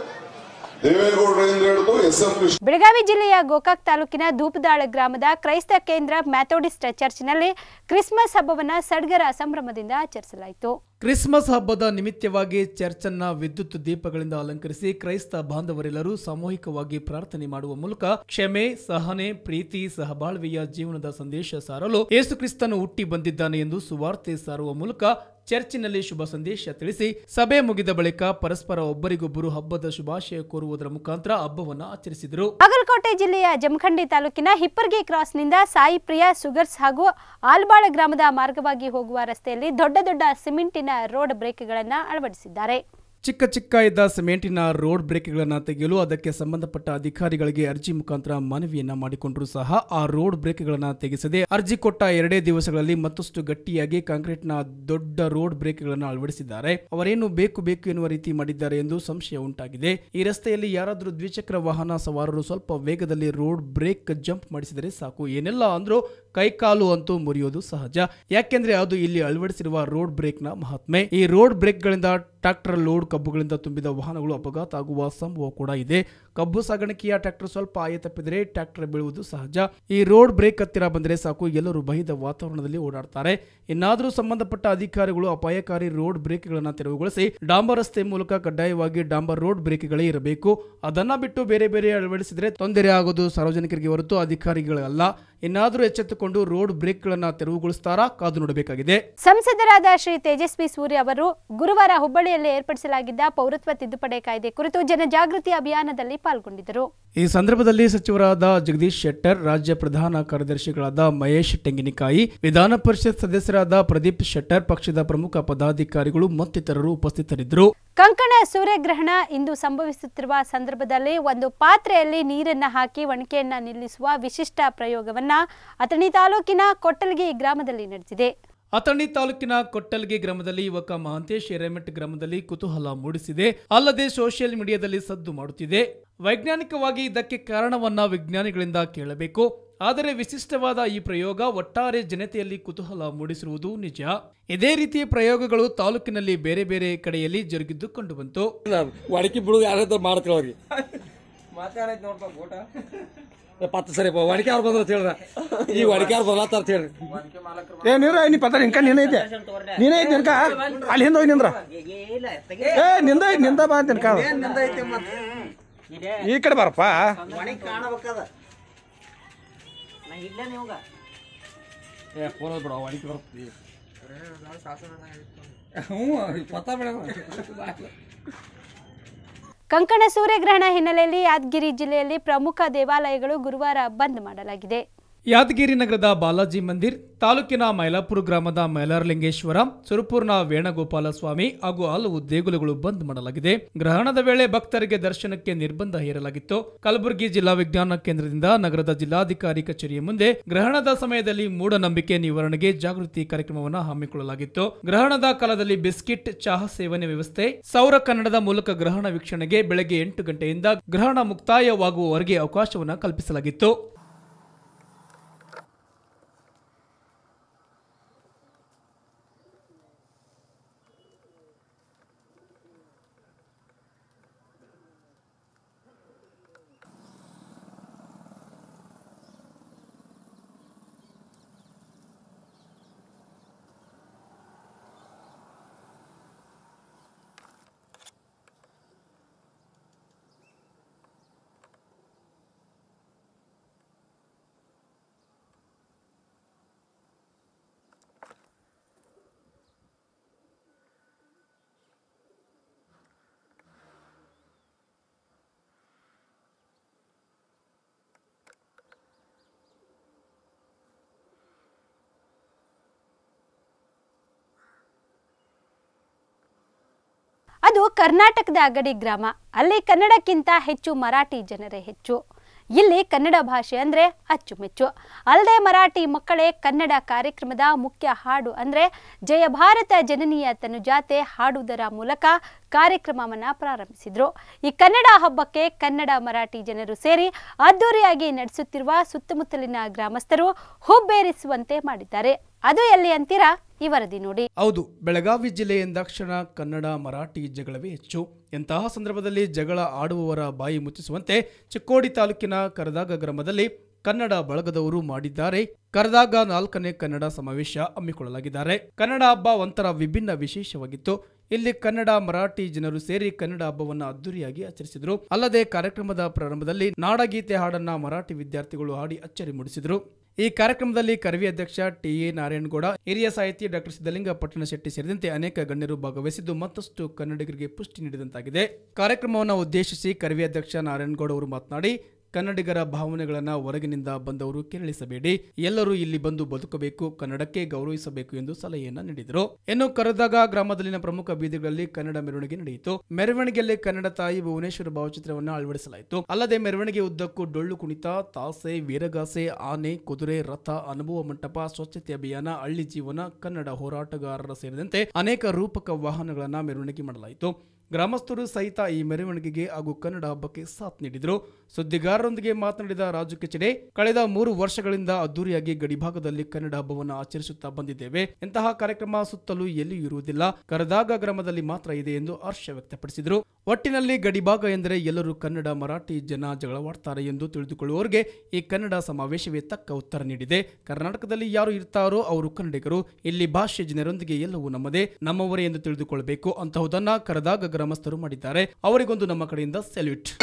ದೇವೇಗೌಡರಿಂದ ಹಿಡಿದು ಎಸ್ ಎಂ ಕೃಷ್ಣ ಬೆಳಗಾವಿ ಜಿಲ್ಲೆಯ ಗೋಕಾಕ್ ತಾಲೂಕಿನ ಧೂಪದಾಳ ಗ್ರಾಮದ ಕ್ರೈಸ್ತ ಕೇಂದ್ರ ಮ್ಯಾಥೋಡಿಸ್ಟ್ ಚರ್ಚ್ನಲ್ಲಿ ಕ್ರಿಸ್ಮಸ್ ಹಬ್ಬವನ್ನು ಸಡಗರ ಸಂಭ್ರಮದಿಂದ ಆಚರಿಸಲಾಯಿತು ಕ್ರಿಸ್ಮಸ್ ಹಬ್ಬದ ನಿಮಿತ್ತವಾಗಿ ಚರ್ಚನ್ನ ವಿದ್ಯುತ್ ದೀಪಗಳಿಂದ ಅಲಂಕರಿಸಿ ಕ್ರೈಸ್ತ ಬಾಂಧವರೆಲ್ಲರೂ ಸಾಮೂಹಿಕವಾಗಿ ಪ್ರಾರ್ಥನೆ ಮಾಡುವ ಮೂಲಕ ಕ್ಷಮೆ ಸಹನೆ ಪ್ರೀತಿ ಸಹಬಾಳ್ವೆಯ ಜೀವನದ ಸಂದೇಶ ಸಾರಲು ಯೇಸು ಕ್ರಿಸ್ತನು ಹುಟ್ಟಿ ಬಂದಿದ್ದಾನೆ ಎಂದು ಸುವಾರ್ತೆ ಸಾರುವ ಮೂಲಕ ಚರ್ಚಿನಲ್ಲಿ ಶುಭ ಸಂದೇಶ ತಿಳಿಸಿ ಸಭೆ ಮುಗಿದ ಬಳಿಕ ಪರಸ್ಪರ ಒಬ್ಬರಿಗೊಬ್ಬರು ಹಬ್ಬದ ಶುಭಾಶಯ ಕೋರುವುದರ ಮುಖಾಂತರ ಹಬ್ಬವನ್ನು ಆಚರಿಸಿದರು ಬಾಗಲಕೋಟೆ ಜಿಲ್ಲೆಯ ಜಮಖಂಡಿ ತಾಲೂಕಿನ ಹಿಪ್ಪರ್ಗಿ ಕ್ರಾಸ್ನಿಂದ ಸಾಯಿ ಪ್ರಿಯಾ ಸುಗರ್ಸ್ ಹಾಗೂ ಆಲ್ಬಾಳ ಗ್ರಾಮದ ಮಾರ್ಗವಾಗಿ ಹೋಗುವ ರಸ್ತೆಯಲ್ಲಿ ದೊಡ್ಡ ದೊಡ್ಡ ಸಿಮೆಂಟಿನ ರೋಡ್ ಬ್ರೇಕ್ಗಳನ್ನು ಅಳವಡಿಸಿದ್ದಾರೆ ಚಿಕ್ಕ ಚಿಕ್ಕ ಇದ್ದ ಸಿಮೆಂಟಿನ ರೋಡ್ ಬ್ರೇಕ್ಗಳನ್ನು ತೆಗೆಯಲು ಅದಕ್ಕೆ ಸಂಬಂಧಪಟ್ಟ ಅಧಿಕಾರಿಗಳಿಗೆ ಅರ್ಜಿ ಮುಖಾಂತರ ಮನವಿಯನ್ನ ಮಾಡಿಕೊಂಡರೂ ಸಹ ಆ ರೋಡ್ ಬ್ರೇಕ್ಗಳನ್ನು ತೆಗೆಸದೆ ಅರ್ಜಿ ಕೊಟ್ಟ ಎರಡೇ ದಿವಸಗಳಲ್ಲಿ ಮತ್ತಷ್ಟು ಗಟ್ಟಿಯಾಗಿ ಕಾಂಕ್ರೀಟ್ನ ದೊಡ್ಡ ರೋಡ್ ಬ್ರೇಕ್ಗಳನ್ನು ಅಳವಡಿಸಿದ್ದಾರೆ ಅವರೇನು ಬೇಕು ಬೇಕು ಎನ್ನುವ ರೀತಿ ಮಾಡಿದ್ದಾರೆ ಎಂದು ಸಂಶಯ ಉಂಟಾಗಿದೆ ಈ ರಸ್ತೆಯಲ್ಲಿ ಯಾರಾದರೂ ದ್ವಿಚಕ್ರ ವಾಹನ ಸವಾರರು ಸ್ವಲ್ಪ ವೇಗದಲ್ಲಿ ರೋಡ್ ಬ್ರೇಕ್ ಜಂಪ್ ಮಾಡಿಸಿದರೆ ಸಾಕು ಏನೆಲ್ಲ ಅಂದ್ರೂ ಕೈಕಾಲು ಅಂತೂ ಮುರಿಯೋದು ಸಹಜ ಯಾಕೆಂದ್ರೆ ಅದು ಇಲ್ಲಿ ಅಳವಡಿಸಿರುವ ರೋಡ್ ಬ್ರೇಕ್ನ ಮಹಾತ್ಮೆ ಈ ರೋಡ್ ಬ್ರೇಕ್ಗಳಿಂದ ಟ್ರಾಕ್ಟರ್ ಲೋಡ್ ಕಬ್ಬುಗಳಿಂದ ತುಂಬಿದ ವಾಹನಗಳು ಅಪಘಾತ ಆಗುವ ಸಂಭವ ಕೂಡ ಇದೆ ಕಬ್ಬು ಸಾಗಾಣಿಕೆಯ ಟ್ರಾಕ್ಟರ್ ಸ್ವಲ್ಪ ಆಯ ತಪ್ಪಿದರೆ ಟ್ರಾಕ್ಟರ್ ಬೀಳುವುದು ಸಹಜ ಈ ರೋಡ್ ಬ್ರೇಕ್ ಹತ್ತಿರ ಬಂದರೆ ಸಾಕು ಎಲ್ಲರೂ ಭಯದ ವಾತಾವರಣದಲ್ಲಿ ಓಡಾಡ್ತಾರೆ ಇನ್ನಾದರೂ ಸಂಬಂಧಪಟ್ಟ ಅಧಿಕಾರಿಗಳು ಅಪಾಯಕಾರಿ ರೋಡ್ ಬ್ರೇಕ್ಗಳನ್ನು ತೆರವುಗೊಳಿಸಿ ಡಾಂಬರ್ ರಸ್ತೆ ಮೂಲಕ ಕಡ್ಡಾಯವಾಗಿ ಡಾಂಬರ್ ರೋಡ್ ಬ್ರೇಕ್ಗಳೇ ಇರಬೇಕು ಅದನ್ನ ಬಿಟ್ಟು ಬೇರೆ ಬೇರೆ ಅಳವಡಿಸಿದರೆ ತೊಂದರೆ ಆಗೋದು ಸಾರ್ವಜನಿಕರಿಗೆ ಹೊರತು ಅಧಿಕಾರಿಗಳಲ್ಲ ಇನ್ನಾದರೂ ಎಚ್ಚೆತ್ತುಕೊಂಡು ರೋಡ್ ಬ್ರೇಕ್ಗಳನ್ನು ತೆರವುಗೊಳಿಸ್ತಾರಾ ಕಾದು ನೋಡಬೇಕಾಗಿದೆ ಸಂಸದರಾದ ಶ್ರೀ ತೇಜಸ್ವಿ ಸೂರ್ಯ ಅವರು ಗುರುವಾರ ಹುಬ್ಬಳ್ಳಿಯಲ್ಲಿ ಏರ್ಪಡಿಸಲಾಗಿದ್ದ ಪೌರತ್ವ ತಿದ್ದುಪಡಿ ಕಾಯ್ದೆ ಕುರಿತು ಜನಜಾಗೃತಿ ಅಭಿಯಾನದಲ್ಲಿ ಪಾಲ್ಗೊಂಡಿದ್ದರು ಈ ಸಂದರ್ಭದಲ್ಲಿ ಸಚಿವರಾದ ಜಗದೀಶ್ ಶೆಟ್ಟರ್ ರಾಜ್ಯ ಪ್ರಧಾನ ಕಾರ್ಯದರ್ಶಿಗಳಾದ ಮಹೇಶ್ ತೆಂಗಿನಕಾಯಿ ವಿಧಾನ ಪರಿಷತ್ ಸದಸ್ಯರಾದ ಪ್ರದೀಪ್ ಶೆಟ್ಟರ್ ಪಕ್ಷದ ಪ್ರಮುಖ ಪದಾಧಿಕಾರಿಗಳು ಮತ್ತಿತರರು ಉಪಸ್ಥಿತರಿದ್ದರು ಕಂಕಣ ಸೂರ್ಯಗ್ರಹಣ ಇಂದು ಸಂಭವಿಸುತ್ತಿರುವ ಸಂದರ್ಭದಲ್ಲಿ ಒಂದು ಪಾತ್ರೆಯಲ್ಲಿ ನೀರನ್ನ ಹಾಕಿ ಒಣಕೆಯನ್ನ ನಿಲ್ಲಿಸುವ ವಿಶಿಷ್ಟ ಪ್ರಯೋಗವನ್ನ ಅಥಣಿ ತಾಲೂಕಿನ ಕೊಟ್ಟಲ್ಗಿ ಗ್ರಾಮದಲ್ಲಿ ನಡೆದಿದೆ ಅಥಣಿ ತಾಲೂಕಿನ ಕೊಟ್ಟಲ್ಗಿ ಗ್ರಾಮದಲ್ಲಿ ಯುವಕ ಮಹಾಂತೇಶ್ ಹಿರೇಮಠ್ ಗ್ರಾಮದಲ್ಲಿ ಕುತೂಹಲ ಮೂಡಿಸಿದೆ ಅಲ್ಲದೆ ಸೋಷಿಯಲ್ ಮೀಡಿಯಾದಲ್ಲಿ ಸದ್ದು ಮಾಡುತ್ತಿದೆ ವೈಜ್ಞಾನಿಕವಾಗಿ ಇದಕ್ಕೆ ಕಾರಣವನ್ನ ವಿಜ್ಞಾನಿಗಳಿಂದ ಕೇಳಬೇಕು ಆದರೆ ವಿಶಿಷ್ಟವಾದ ಈ ಪ್ರಯೋಗ ಒಟ್ಟಾರೆ ಜನತೆಯಲ್ಲಿ ಕುತೂಹಲ ಮೂಡಿಸಿರುವುದು ನಿಜ ಇದೇ ರೀತಿಯ ಪ್ರಯೋಗಗಳು ತಾಲೂಕಿನಲ್ಲಿ ಬೇರೆ ಬೇರೆ ಕಡೆಯಲ್ಲಿ ಜರುಗಿದ್ದು ಕಂಡುಬಂತು ಒಡಕಿ ಬಿಡುದು ಯಾರ ಮಾಡ್ತೀವಿ ಅವ್ರಿಗೆ ಮಾತಾಡೈತಿ ನೋಡ್ಪ ಊಟ ಪತ್ತು ಸರಿ ವಣಿಕೆ ಅವ್ರು ಬಂದ್ರ ಹೇಳ್ರ ಈ ವಣಿಕೆ ಅವ್ರು ಬರತ್ತಾರ ಹೇಳ್ರಿ ಏ ನೀರ ನೀ ಪತ್ತ ನಿನ್ಕ ನೀನೈತೆ ನೀನೈತೆ ನಿನ್ಕ ಅಲ್ಲಿ ಹಿಂದ ಹೋಗಿ ನಿಂದ್ರ ಏ ನಿಂದ ಐತಿ ನಿಂದ ಬಾ ಅಂತ ನಿನ್ಕ ಈ ಕಡೆ ಬಾರಪ್ಪ ಏ ಫೋನ್ ಬಿಡ ವಣಿಕೆ ಬರ್ತೀವಿ ಹ್ಞೂ ಪತ್ತ ಬಿಡ ಕಂಕಣ ಸೂರ್ಯಗ್ರಹಣ ಹಿನ್ನೆಲೆಯಲ್ಲಿ ಯಾದಗಿರಿ ಜಿಲ್ಲೆಯಲ್ಲಿ ಪ್ರಮುಖ ದೇವಾಲಯಗಳು ಗುರುವಾರ ಬಂದ್ ಮಾಡಲಾಗಿದೆ ಯಾದಗಿರಿ ನಗರದ ಬಾಲಾಜಿ ಮಂದಿರ್ ತಾಲೂಕಿನ ಮೈಲಾಪುರ ಗ್ರಾಮದ ಮೈಲಾರಲಿಂಗೇಶ್ವರ ಸುರಪುರ್ನ ವೇಣುಗೋಪಾಲ ಸ್ವಾಮಿ ಹಾಗೂ ಹಲವು ದೇಗುಲಗಳು ಬಂದ್ ಮಾಡಲಾಗಿದೆ ಗ್ರಹಣದ ವೇಳೆ ಭಕ್ತರಿಗೆ ದರ್ಶನಕ್ಕೆ ನಿರ್ಬಂಧ ಹೇರಲಾಗಿತ್ತು ಕಲಬುರಗಿ ಜಿಲ್ಲಾ ವಿಜ್ಞಾನ ಕೇಂದ್ರದಿಂದ ನಗರದ ಜಿಲ್ಲಾಧಿಕಾರಿ ಕಚೇರಿಯ ಮುಂದೆ ಗ್ರಹಣದ ಸಮಯದಲ್ಲಿ ಮೂಢನಂಬಿಕೆ ನಿವಾರಣೆಗೆ ಜಾಗೃತಿ ಕಾರ್ಯಕ್ರಮವನ್ನು ಹಮ್ಮಿಕೊಳ್ಳಲಾಗಿತ್ತು ಗ್ರಹಣದ ಕಾಲದಲ್ಲಿ ಬಿಸ್ಕಿಟ್ ಚಹಾ ಸೇವನೆ ವ್ಯವಸ್ಥೆ ಸೌರ ಕನ್ನಡದ ಮೂಲಕ ಗ್ರಹಣ ವೀಕ್ಷಣೆಗೆ ಬೆಳಗ್ಗೆ ಎಂಟು ಗಂಟೆಯಿಂದ ಗ್ರಹಣ ಮುಕ್ತಾಯವಾಗುವವರೆಗೆ ಅವಕಾಶವನ್ನು ಕಲ್ಪಿಸಲಾಗಿತ್ತು ಅದು ಕರ್ನಾಟಕದ ಅಗಡಿ ಗ್ರಾಮ ಅಲ್ಲಿ ಕನ್ನಡಕ್ಕಿಂತ ಹೆಚ್ಚು ಮರಾಠಿ ಜನರೇ ಹೆಚ್ಚು ಇಲ್ಲಿ ಕನ್ನಡ ಭಾಷೆ ಅಂದರೆ ಅಚ್ಚುಮೆಚ್ಚು ಅಲ್ಲದೆ ಮರಾಠಿ ಮಕ್ಕಳೇ ಕನ್ನಡ ಕಾರ್ಯಕ್ರಮದ ಮುಖ್ಯ ಹಾಡು ಅಂದರೆ ಜಯ ಭಾರತ ಜನನೀಯ ತನುಜಾತೆ ಹಾಡುವುದರ ಮೂಲಕ ಕಾರ್ಯಕ್ರಮವನ್ನು ಪ್ರಾರಂಭಿಸಿದರು ಈ ಕನ್ನಡ ಹಬ್ಬಕ್ಕೆ ಕನ್ನಡ ಮರಾಠಿ ಜನರು ಸೇರಿ ಅದ್ದೂರಿಯಾಗಿ ನಡೆಸುತ್ತಿರುವ ಸುತ್ತಮುತ್ತಲಿನ ಗ್ರಾಮಸ್ಥರು ಹುಬ್ಬೇರಿಸುವಂತೆ ಮಾಡಿದ್ದಾರೆ ಅದು ಎಲ್ಲಿ ಅಂತೀರಾ ಈ ವರದಿ ನೋಡಿ ಹೌದು ಬೆಳಗಾವಿ ಜಿಲ್ಲೆಯಿಂದಾಕ್ಷಣ ಕನ್ನಡ ಮರಾಠಿ ಜಗಳವೇ ಹೆಚ್ಚು ಎಂತಹ ಸಂದರ್ಭದಲ್ಲಿ ಜಗಳ ಆಡುವವರ ಬಾಯಿ ಮುಚ್ಚಿಸುವಂತೆ ಚಿಕ್ಕೋಡಿ ತಾಲೂಕಿನ ಕರದಾಗ ಗ್ರಾಮದಲ್ಲಿ ಕನ್ನಡ ಬಳಗದವರು ಮಾಡಿದ್ದಾರೆ ಕರದಾಗ ನಾಲ್ಕನೇ ಕನ್ನಡ ಸಮಾವೇಶ ಹಮ್ಮಿಕೊಳ್ಳಲಾಗಿದ್ದಾರೆ ಕನ್ನಡ ಹಬ್ಬ ಒಂಥರ ವಿಭಿನ್ನ ವಿಶೇಷವಾಗಿತ್ತು ಇಲ್ಲಿ ಕನ್ನಡ ಮರಾಠಿ ಜನರು ಸೇರಿ ಕನ್ನಡ ಹಬ್ಬವನ್ನು ಅದ್ದೂರಿಯಾಗಿ ಆಚರಿಸಿದರು ಅಲ್ಲದೆ ಕಾರ್ಯಕ್ರಮದ ಪ್ರಾರಂಭದಲ್ಲಿ ನಾಡಗೀತೆ ಹಾಡನ್ನ ಮರಾಠಿ ವಿದ್ಯಾರ್ಥಿಗಳು ಹಾಡಿ ಅಚ್ಚರಿ ಮೂಡಿಸಿದರು ಈ ಕಾರ್ಯಕ್ರಮದಲ್ಲಿ ಕರವಿ ಅಧ್ಯಕ್ಷ ಟಿ ಎ ನಾರಾಯಣಗೌಡ ಹಿರಿಯ ಸಾಹಿತಿ ಡಾಕ್ಟರ್ ಸಿದ್ದಲಿಂಗ ಪಟ್ಟಣ ಶೆಟ್ಟಿ ಸೇರಿದಂತೆ ಅನೇಕ ಗಣ್ಯರು ಭಾಗವಹಿಸಿದ್ದು ಮತ್ತಷ್ಟು ಕನ್ನಡಿಗರಿಗೆ ಪುಷ್ಟಿ ನೀಡಿದಂತಾಗಿದೆ ಕಾರ್ಯಕ್ರಮವನ್ನು ಉದ್ದೇಶಿಸಿ ಕರವಿ ಅಧ್ಯಕ್ಷ ನಾರಾಯಣಗೌಡ ಅವರು ಮಾತನಾಡಿ ಕನ್ನಡಿಗರ ಭಾವನೆಗಳನ್ನು ಹೊರಗಿನಿಂದ ಬಂದವರು ಕೆರಳಿಸಬೇಡಿ ಎಲ್ಲರೂ ಇಲ್ಲಿ ಬಂದು ಬದುಕಬೇಕು ಕನ್ನಡಕ್ಕೆ ಗೌರವಿಸಬೇಕು ಎಂದು ಸಲಹೆಯನ್ನ ನೀಡಿದರು ಇನ್ನು ಕರದಾಗ ಗ್ರಾಮದಲ್ಲಿನ ಪ್ರಮುಖ ಬೀದಿಗಳಲ್ಲಿ ಕನ್ನಡ ಮೆರವಣಿಗೆ ನಡೆಯಿತು ಮೆರವಣಿಗೆಯಲ್ಲಿ ಕನ್ನಡ ತಾಯಿ ಭುವನೇಶ್ವರ ಭಾವಚಿತ್ರವನ್ನು ಅಳವಡಿಸಲಾಯಿತು ಅಲ್ಲದೆ ಮೆರವಣಿಗೆ ಉದ್ದಕ್ಕೂ ಡೊಳ್ಳು ಕುಣಿತ ತಾಸೆ ವೀರಗಾಸೆ ಆನೆ ಕುದುರೆ ರಥ ಅನುಭವ ಮಂಟಪ ಸ್ವಚ್ಛತೆ ಅಭಿಯಾನ ಹಳ್ಳಿ ಜೀವನ ಕನ್ನಡ ಹೋರಾಟಗಾರರ ಸೇರಿದಂತೆ ಅನೇಕ ರೂಪಕ ವಾಹನಗಳನ್ನು ಮೆರವಣಿಗೆ ಮಾಡಲಾಯಿತು ಗ್ರಾಮಸ್ಥರು ಸಹಿತ ಈ ಮೆರವಣಿಗೆಗೆ ಹಾಗೂ ಕನ್ನಡ ಹಬ್ಬಕ್ಕೆ ಸಾಥ್ ನೀಡಿದರು ಸುದ್ದಿಗಾರರೊಂದಿಗೆ ಮಾತನಾಡಿದ ರಾಜು ಕೆಚಡೆ ಕಳೆದ ಮೂರು ವರ್ಷಗಳಿಂದ ಅದ್ದೂರಿಯಾಗಿ ಗಡಿಭಾಗದಲ್ಲಿ ಕನ್ನಡ ಹಬ್ಬವನ್ನು ಆಚರಿಸುತ್ತಾ ಬಂದಿದ್ದೇವೆ ಇಂತಹ ಕಾರ್ಯಕ್ರಮ ಸುತ್ತಲೂ ಎಲ್ಲಿಯೂ ಇರುವುದಿಲ್ಲ ಕರದಾಗ ಗ್ರಾಮದಲ್ಲಿ ಮಾತ್ರ ಇದೆ ಎಂದು ಹರ್ಷ ವ್ಯಕ್ತಪಡಿಸಿದರು ಒಟ್ಟಿನಲ್ಲಿ ಗಡಿಭಾಗ ಎಂದರೆ ಎಲ್ಲರೂ ಕನ್ನಡ ಮರಾಠಿ ಜನ ಜಗಳವಾಡ್ತಾರೆ ಎಂದು ತಿಳಿದುಕೊಳ್ಳುವವರಿಗೆ ಈ ಕನ್ನಡ ಸಮಾವೇಶವೇ ತಕ್ಕ ಉತ್ತರ ನೀಡಿದೆ ಕರ್ನಾಟಕದಲ್ಲಿ ಯಾರು ಇರ್ತಾರೋ ಅವರು ಕನ್ನಡಿಗರು ಇಲ್ಲಿ ಭಾಷೆ ಜನರೊಂದಿಗೆ ಎಲ್ಲವೂ ನಮ್ಮದೇ ನಮ್ಮವರೇ ಎಂದು ತಿಳಿದುಕೊಳ್ಳಬೇಕು ಅಂತಹುದನ್ನ ಕರದಾಗ ಗ್ರಾಮಸ್ಥರು ಮಾಡಿದ್ದಾರೆ ಅವರಿಗೊಂದು ನಮ್ಮ ಕಡೆಯಿಂದ ಸೆಲ್ಯೂಟ್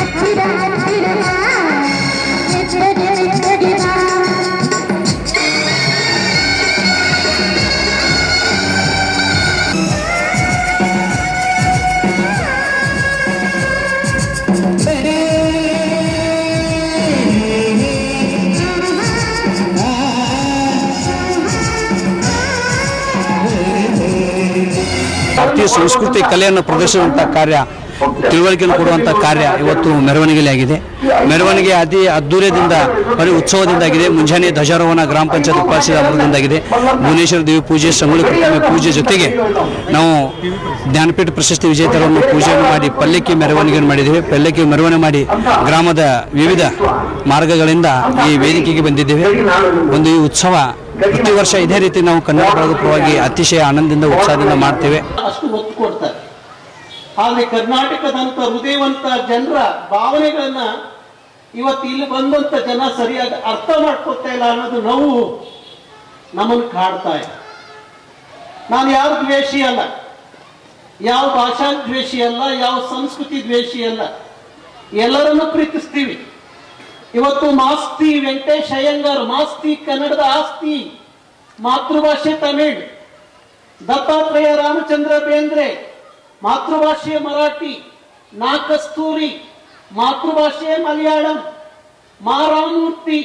ಭಾರತೀಯ ಸಂಸ್ಕೃತಿ ಕಲೆಯನ್ನು ಪ್ರದರ್ಶಿಸುವಂಥ ಕಾರ್ಯ ತಿಳುವಳಿಕೆಯನ್ನು ಕೊಡುವಂಥ ಕಾರ್ಯ ಇವತ್ತು ಮೆರವಣಿಗೆಯಲ್ಲಿ ಆಗಿದೆ ಮೆರವಣಿಗೆ ಅತಿ ಅದ್ದೂರ್ಯದಿಂದ ಬರೀ ಉತ್ಸವದಿಂದಾಗಿದೆ ಮುಂಜಾನೆ ಧ್ವಜಾರೋಹಣ ಗ್ರಾಮ ಪಂಚಾಯತ್ ಉಪಾಸಿದ ಅಮೃತದಿಂದಾಗಿದೆ ಭುವನೇಶ್ವರ ದೇವಿ ಪೂಜೆ ಸಂಗೊಳ್ಳಿ ಪ್ರತಿಮೆ ಪೂಜೆ ಜೊತೆಗೆ ನಾವು ಜ್ಞಾನಪೀಠ ಪ್ರಶಸ್ತಿ ವಿಜೇತರನ್ನು ಪೂಜೆಯನ್ನು ಮಾಡಿ ಪಲ್ಲಕ್ಕಿ ಮೆರವಣಿಗೆಯನ್ನು ಮಾಡಿದ್ದೇವೆ ಪಲ್ಲಕ್ಕಿ ಮೆರವಣಿಗೆ ಮಾಡಿ ಗ್ರಾಮದ ವಿವಿಧ ಮಾರ್ಗಗಳಿಂದ ಈ ವೇದಿಕೆಗೆ ಬಂದಿದ್ದೇವೆ ಒಂದು ಈ ಉತ್ಸವ ಪ್ರತಿ ವರ್ಷ ಇದೇ ರೀತಿ ನಾವು ಕನ್ನಡ ಬಳಗ ಪರವಾಗಿ ಅತಿಶಯ ಆನಂದದಿಂದ ಉತ್ಸಾಹದಿಂದ ಮಾಡ್ತೇವೆ ಅಷ್ಟು ಒತ್ತು ಕೊಡ್ತಾರೆ ಆದ್ರೆ ಕರ್ನಾಟಕದಂತ ಹೃದಯವಂತ ಜನರ ಭಾವನೆಗಳನ್ನ ಇವತ್ತು ಇಲ್ಲಿ ಬಂದಂತ ಜನ ಸರಿಯಾಗಿ ಅರ್ಥ ಮಾಡ್ಕೊತಾ ಇಲ್ಲ ಅನ್ನೋದು ನೋವು ನಮ್ಮನ್ನು ಕಾಡ್ತಾ ಇದೆ ನಾನು ಯಾರು ದ್ವೇಷಿ ಅಲ್ಲ ಯಾವ ಭಾಷಾ ದ್ವೇಷಿ ಅಲ್ಲ ಯಾವ ಸಂಸ್ಕೃತಿ ದ್ವೇಷಿ ಅಲ್ಲ ಎಲ್ಲರನ್ನು ಪ್ರೀತಿಸ್ತೀವಿ ಇವತ್ತು ಮಾಸ್ತಿ ವೆಂಕಟೇಶ್ ಅಯ್ಯಂಗಾರ್ ಮಾಸ್ತಿ ಕನ್ನಡದ ಆಸ್ತಿ ಮಾತೃಭಾಷೆ ತಮಿಳ್ ದತ್ತಾತ್ರೇಯ ರಾಮಚಂದ್ರ ಬೇಂದ್ರೆ ಮಾತೃಭಾಷೆ ಮರಾಠಿ ನಾ ಕಸ್ತೂರಿ ಮಾತೃಭಾಷೆ ಮಲಯಾಳಂ ಮಾ ರಾಮಮೂರ್ತಿ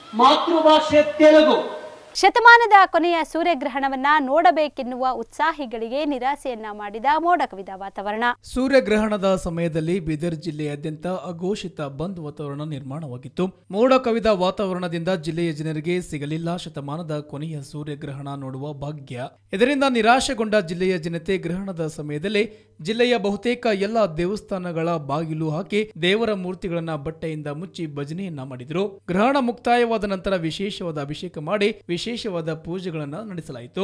ಮಾತೃಭಾಷೆ ತೆಲುಗು ಶತಮಾನದ ಕೊನೆಯ ಸೂರ್ಯಗ್ರಹಣವನ್ನ ನೋಡಬೇಕೆನ್ನುವ ಉತ್ಸಾಹಿಗಳಿಗೆ ನಿರಾಸೆಯನ್ನ ಮಾಡಿದ ಮೋಡ ಕವಿದ ವಾತಾವರಣ ಸೂರ್ಯಗ್ರಹಣದ ಸಮಯದಲ್ಲಿ ಬೀದರ್ ಜಿಲ್ಲೆಯಾದ್ಯಂತ ಅಘೋಷಿತ ಬಂದ್ ವಾತಾವರಣ ನಿರ್ಮಾಣವಾಗಿತ್ತು ಮೋಡ ಕವಿದ ವಾತಾವರಣದಿಂದ ಜಿಲ್ಲೆಯ ಜನರಿಗೆ ಸಿಗಲಿಲ್ಲ ಶತಮಾನದ ಕೊನೆಯ ಸೂರ್ಯಗ್ರಹಣ ನೋಡುವ ಭಾಗ್ಯ ಇದರಿಂದ ನಿರಾಶೆಗೊಂಡ ಜಿಲ್ಲೆಯ ಜನತೆ ಗ್ರಹಣದ ಸಮಯದಲ್ಲಿ ಜಿಲ್ಲೆಯ ಬಹುತೇಕ ಎಲ್ಲ ದೇವಸ್ಥಾನಗಳ ಬಾಗಿಲು ಹಾಕಿ ದೇವರ ಮೂರ್ತಿಗಳನ್ನ ಬಟ್ಟೆಯಿಂದ ಮುಚ್ಚಿ ಭಜನೆಯನ್ನ ಮಾಡಿದರು ಗ್ರಹಣ ಮುಕ್ತಾಯವಾದ ನಂತರ ವಿಶೇಷವಾದ ಅಭಿಷೇಕ ಮಾಡಿ ವಿಶೇಷವಾದ ಪೂಜೆಗಳನ್ನ ನಡೆಸಲಾಯಿತು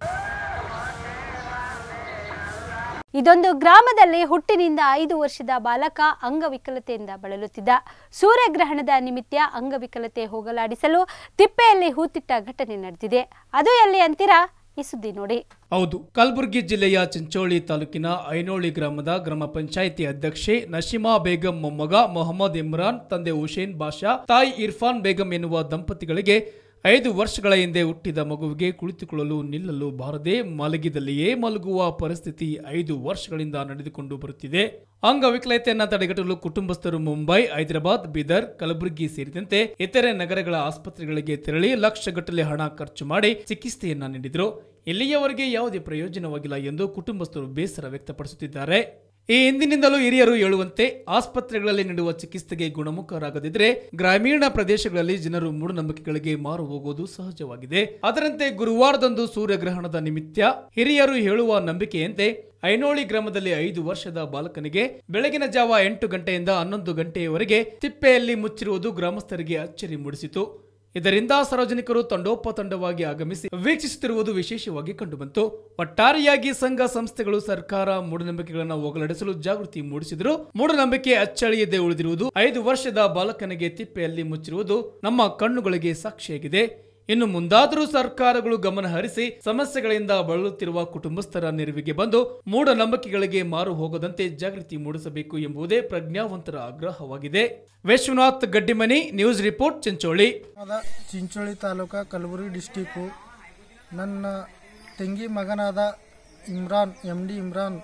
ಇದೊಂದು ಗ್ರಾಮದಲ್ಲಿ ಹುಟ್ಟಿನಿಂದ ಐದು ವರ್ಷದ ಬಾಲಕ ಅಂಗವಿಕಲತೆಯಿಂದ ಬಳಲುತ್ತಿದ್ದ ಸೂರ್ಯಗ್ರಹಣದ ನಿಮಿತ್ತ ಅಂಗವಿಕಲತೆ ಹೋಗಲಾಡಿಸಲು ತಿಪ್ಪೆಯಲ್ಲಿ ಹೂತಿಟ್ಟ ಘಟನೆ ನಡೆದಿದೆ ಅದು ಎಲ್ಲಿ ಅಂತೀರಾ ಈ ಸುದ್ದಿ ನೋಡಿ ಹೌದು ಕಲಬುರಗಿ ಜಿಲ್ಲೆಯ ಚಿಂಚೋಳಿ ತಾಲೂಕಿನ ಐನೋಳಿ ಗ್ರಾಮದ ಗ್ರಾಮ ಪಂಚಾಯಿತಿ ಅಧ್ಯಕ್ಷೆ ನಶೀಮಾ ಬೇಗಂ ಮೊಮ್ಮಗ ಮೊಹಮ್ಮದ್ ಇಮ್ರಾನ್ ತಂದೆ ಹುಸೇನ್ ಬಾಷಾ ತಾಯಿ ಇರ್ಫಾನ್ ಬೇಗಂ ಎನ್ನುವ ದಂಪತಿಗಳಿಗೆ ಐದು ವರ್ಷಗಳ ಹಿಂದೆ ಹುಟ್ಟಿದ ಮಗುವಿಗೆ ಕುಳಿತುಕೊಳ್ಳಲು ನಿಲ್ಲಲು ಬಾರದೆ ಮಲಗಿದಲ್ಲಿಯೇ ಮಲಗುವ ಪರಿಸ್ಥಿತಿ ಐದು ವರ್ಷಗಳಿಂದ ನಡೆದುಕೊಂಡು ಬರುತ್ತಿದೆ ಅಂಗವಿಕಲತೆಯನ್ನ ತಡೆಗಟ್ಟಲು ಕುಟುಂಬಸ್ಥರು ಮುಂಬೈ ಹೈದರಾಬಾದ್ ಬೀದರ್ ಕಲಬುರಗಿ ಸೇರಿದಂತೆ ಇತರೆ ನಗರಗಳ ಆಸ್ಪತ್ರೆಗಳಿಗೆ ತೆರಳಿ ಲಕ್ಷಗಟ್ಟಲೆ ಹಣ ಖರ್ಚು ಮಾಡಿ ಚಿಕಿತ್ಸೆಯನ್ನ ನೀಡಿದರು ಇಲ್ಲಿಯವರೆಗೆ ಯಾವುದೇ ಪ್ರಯೋಜನವಾಗಿಲ್ಲ ಎಂದು ಕುಟುಂಬಸ್ಥರು ಬೇಸರ ವ್ಯಕ್ತಪಡಿಸುತ್ತಿದ್ದಾರೆ ಈ ಹಿಂದಿನಿಂದಲೂ ಹಿರಿಯರು ಹೇಳುವಂತೆ ಆಸ್ಪತ್ರೆಗಳಲ್ಲಿ ನೀಡುವ ಚಿಕಿತ್ಸೆಗೆ ಗುಣಮುಖರಾಗದಿದ್ದರೆ ಗ್ರಾಮೀಣ ಪ್ರದೇಶಗಳಲ್ಲಿ ಜನರು ಮೂಢನಂಬಿಕೆಗಳಿಗೆ ಮಾರು ಹೋಗುವುದು ಸಹಜವಾಗಿದೆ ಅದರಂತೆ ಗುರುವಾರದಂದು ಸೂರ್ಯಗ್ರಹಣದ ನಿಮಿತ್ತ ಹಿರಿಯರು ಹೇಳುವ ನಂಬಿಕೆಯಂತೆ ಐನೋಳಿ ಗ್ರಾಮದಲ್ಲಿ ಐದು ವರ್ಷದ ಬಾಲಕನಿಗೆ ಬೆಳಗಿನ ಜಾವ ಎಂಟು ಗಂಟೆಯಿಂದ ಹನ್ನೊಂದು ಗಂಟೆಯವರೆಗೆ ತಿಪ್ಪೆಯಲ್ಲಿ ಮುಚ್ಚಿರುವುದು ಗ್ರಾಮಸ್ಥರಿಗೆ ಅಚ್ಚರಿ ಮೂಡಿಸಿತು ಇದರಿಂದ ಸಾರ್ವಜನಿಕರು ತಂಡೋಪತಂಡವಾಗಿ ಆಗಮಿಸಿ ವೀಕ್ಷಿಸುತ್ತಿರುವುದು ವಿಶೇಷವಾಗಿ ಕಂಡುಬಂತು ಒಟ್ಟಾರೆಯಾಗಿ ಸಂಘ ಸಂಸ್ಥೆಗಳು ಸರ್ಕಾರ ಮೂಢನಂಬಿಕೆಗಳನ್ನು ಹೋಗಲಾಡಿಸಲು ಜಾಗೃತಿ ಮೂಡಿಸಿದರು ಮೂಢನಂಬಿಕೆ ಅಚ್ಚಳಿಯದೆ ಉಳಿದಿರುವುದು ಐದು ವರ್ಷದ ಬಾಲಕನಿಗೆ ತಿಪ್ಪೆಯಲ್ಲಿ ಮುಚ್ಚಿರುವುದು ನಮ್ಮ ಕಣ್ಣುಗಳಿಗೆ ಸಾಕ್ಷಿಯಾಗಿದೆ ಇನ್ನು ಮುಂದಾದರೂ ಸರ್ಕಾರಗಳು ಗಮನ ಹರಿಸಿ ಸಮಸ್ಯೆಗಳಿಂದ ಬಳಲುತ್ತಿರುವ ಕುಟುಂಬಸ್ಥರ ನೆರವಿಗೆ ಬಂದು ಮೂಢನಂಬಿಕೆಗಳಿಗೆ ಮಾರು ಹೋಗದಂತೆ ಜಾಗೃತಿ ಮೂಡಿಸಬೇಕು ಎಂಬುದೇ ಪ್ರಜ್ಞಾವಂತರ ಆಗ್ರಹವಾಗಿದೆ ವಿಶ್ವನಾಥ್ ಗಡ್ಡಿಮನಿ ನ್ಯೂಸ್ ರಿಪೋರ್ಟ್ ಚಿಂಚೋಳಿ ಆದ ಚಿಂಚೋಳಿ ತಾಲೂಕ ಕಲಬುರಗಿ ಡಿಸ್ಟಿಕ್ಕು ನನ್ನ ತಂಗಿ ಮಗನಾದ ಇಮ್ರಾನ್ ಎಮ್ ಡಿ ಇಮ್ರಾನ್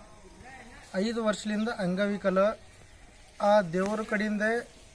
ಐದು ವರ್ಷದಿಂದ ಅಂಗವಿಕಲ ಆ ದೇವರ ಕಡೆಯಿಂದ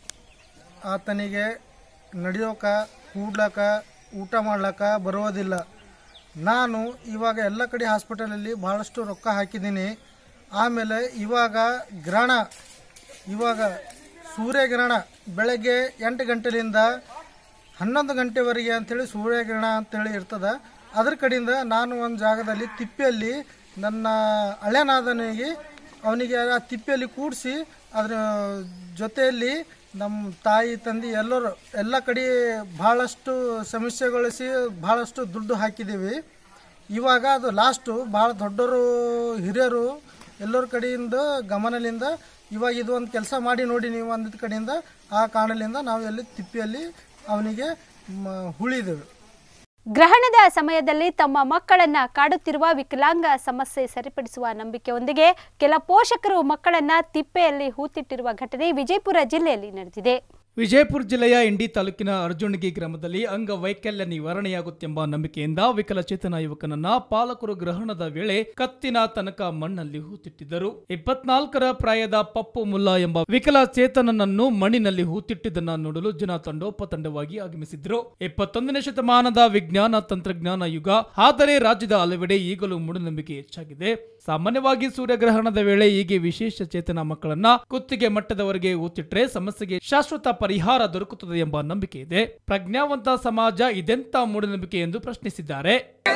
ಆತನಿಗೆ ನಡೆಯೋಕ ಕೂಡ್ಲಕ ಊಟ ಮಾಡ್ಲಕ್ಕ ಬರೋದಿಲ್ಲ ನಾನು ಇವಾಗ ಎಲ್ಲ ಕಡೆ ಹಾಸ್ಪಿಟಲಲ್ಲಿ ಭಾಳಷ್ಟು ರೊಕ್ಕ ಹಾಕಿದ್ದೀನಿ ಆಮೇಲೆ ಇವಾಗ ಗ್ರಹಣ ಇವಾಗ ಸೂರ್ಯಗ್ರಹಣ ಬೆಳಗ್ಗೆ ಎಂಟು ಗಂಟೆಲಿಂದ ಹನ್ನೊಂದು ಗಂಟೆವರೆಗೆ ಅಂಥೇಳಿ ಸೂರ್ಯಗ್ರಹಣ ಅಂತೇಳಿ ಇರ್ತದೆ ಅದ್ರ ಕಡೆಯಿಂದ ನಾನು ಒಂದು ಜಾಗದಲ್ಲಿ ತಿಪ್ಪೆಯಲ್ಲಿ ನನ್ನ ಹಳೆನಾದನಿಗೆ ಅವನಿಗೆ ಆ ತಿಪ್ಪೆಯಲ್ಲಿ ಕೂಡಿಸಿ ಅದರ ಜೊತೆಯಲ್ಲಿ ನಮ್ಮ ತಾಯಿ ತಂದೆ ಎಲ್ಲರೂ ಎಲ್ಲ ಕಡೆ ಭಾಳಷ್ಟು ಸಮಸ್ಯೆಗೊಳಿಸಿ ಭಾಳಷ್ಟು ದುಡ್ಡು ಹಾಕಿದ್ದೀವಿ ಇವಾಗ ಅದು ಲಾಸ್ಟು ಭಾಳ ದೊಡ್ಡವರು ಹಿರಿಯರು ಎಲ್ಲರ ಕಡೆಯಿಂದ ಗಮನದಿಂದ ಇವಾಗ ಇದು ಒಂದು ಕೆಲಸ ಮಾಡಿ ನೋಡಿ ನೀವು ಅಂದಿದ್ದ ಕಡೆಯಿಂದ ಆ ಕಾರಣದಿಂದ ನಾವು ಎಲ್ಲಿ ತಿಪ್ಪಿಯಲ್ಲಿ ಅವನಿಗೆ ಮ- ಉಳಿದೆವು ಗ್ರಹಣದ ಸಮಯದಲ್ಲಿ ತಮ್ಮ ಮಕ್ಕಳನ್ನ ಕಾಡುತ್ತಿರುವ ವಿಕಲಾಂಗ ಸಮಸ್ಯೆ ಸರಿಪಡಿಸುವ ನಂಬಿಕೆಯೊಂದಿಗೆ ಕೆಲ ಪೋಷಕರು ಮಕ್ಕಳನ್ನ ತಿಪ್ಪೆಯಲ್ಲಿ ಹೂತಿಟ್ಟಿರುವ ಘಟನೆ ವಿಜಯಪುರ ಜಿಲ್ಲೆಯಲ್ಲಿ ನಡೆದಿದೆ ವಿಜಯಪುರ ಜಿಲ್ಲೆಯ ಇಂಡಿ ತಾಲೂಕಿನ ಅರ್ಜುನಗಿ ಗ್ರಾಮದಲ್ಲಿ ಅಂಗವೈಕಲ್ಯ ನಿವಾರಣೆಯಾಗುತ್ತೆಂಬ ನಂಬಿಕೆಯಿಂದ ವಿಕಲಚೇತನ ಯುವಕನನ್ನ ಪಾಲಕರು ಗ್ರಹಣದ ವೇಳೆ ಕತ್ತಿನ ತನಕ ಮಣ್ಣಲ್ಲಿ ಹೂತಿಟ್ಟಿದ್ದರು ಇಪ್ಪತ್ನಾಲ್ಕರ ಪ್ರಾಯದ ಪಪ್ಪು ಮುಲ್ಲಾ ಎಂಬ ವಿಕಲಚೇತನನನ್ನು ಮಣ್ಣಿನಲ್ಲಿ ಹೂತಿಟ್ಟಿದ್ದನ್ನ ನೋಡಲು ಜನ ತಂಡೋಪತಂಡವಾಗಿ ಆಗಮಿಸಿದ್ರು ಇಪ್ಪತ್ತೊಂದನೇ ಶತಮಾನದ ವಿಜ್ಞಾನ ತಂತ್ರಜ್ಞಾನ ಯುಗ ಆದರೆ ರಾಜ್ಯದ ಹಲವೆಡೆ ಈಗಲೂ ಮೂಢನಂಬಿಕೆ ಹೆಚ್ಚಾಗಿದೆ ಸಾಮಾನ್ಯವಾಗಿ ಸೂರ್ಯಗ್ರಹಣದ ವೇಳೆ ಹೀಗೆ ವಿಶೇಷ ಚೇತನ ಮಕ್ಕಳನ್ನ ಕುತ್ತಿಗೆ ಮಟ್ಟದವರೆಗೆ ಊತಿಟ್ರೆ ಸಮಸ್ಯೆಗೆ ಶಾಶ್ವತ ಪರಿಹಾರ ದೊರಕುತ್ತದೆ ಎಂಬ ನಂಬಿಕೆ ಇದೆ ಪ್ರಜ್ಞಾವಂತ ಸಮಾಜ ಇದೆಂತ ಮೂಢನಂಬಿಕೆ ಎಂದು ಪ್ರಶ್ನಿಸಿದ್ದಾರೆ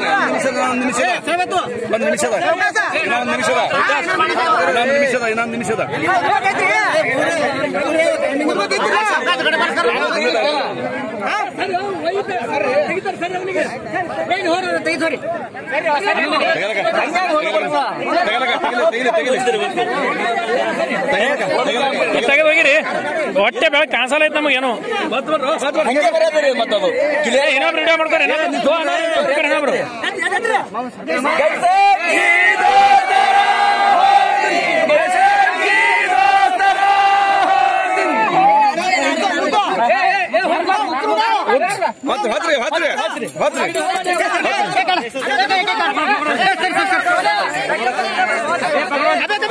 ತೆಗೆದೋಗಿರಿ ಹೊಟ್ಟೆ ಬೆಳಗ್ಗೆ ಕಾಣಿಸಲ್ಲ ಐತೆ ನಮಗೇನು ಇನ್ನೊಬ್ರು ವಿಡಿಯೋ ಮಾಡ್ತಾರೆ ಇನ್ನೊಬ್ರು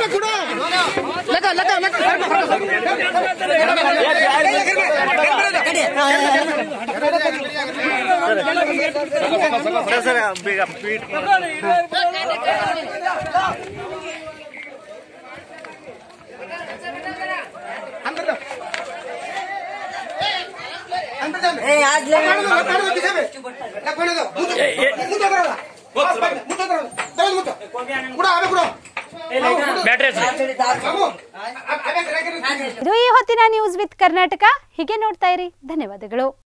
ಲಗ ಲಗ ಲಗ ಇದು ಈ ಹೊತ್ತಿನ ನ್ಯೂಸ್ ವಿತ್ ಕರ್ನಾಟಕ ಹೀಗೆ ನೋಡ್ತಾ ಇರಿ ಧನ್ಯವಾದಗಳು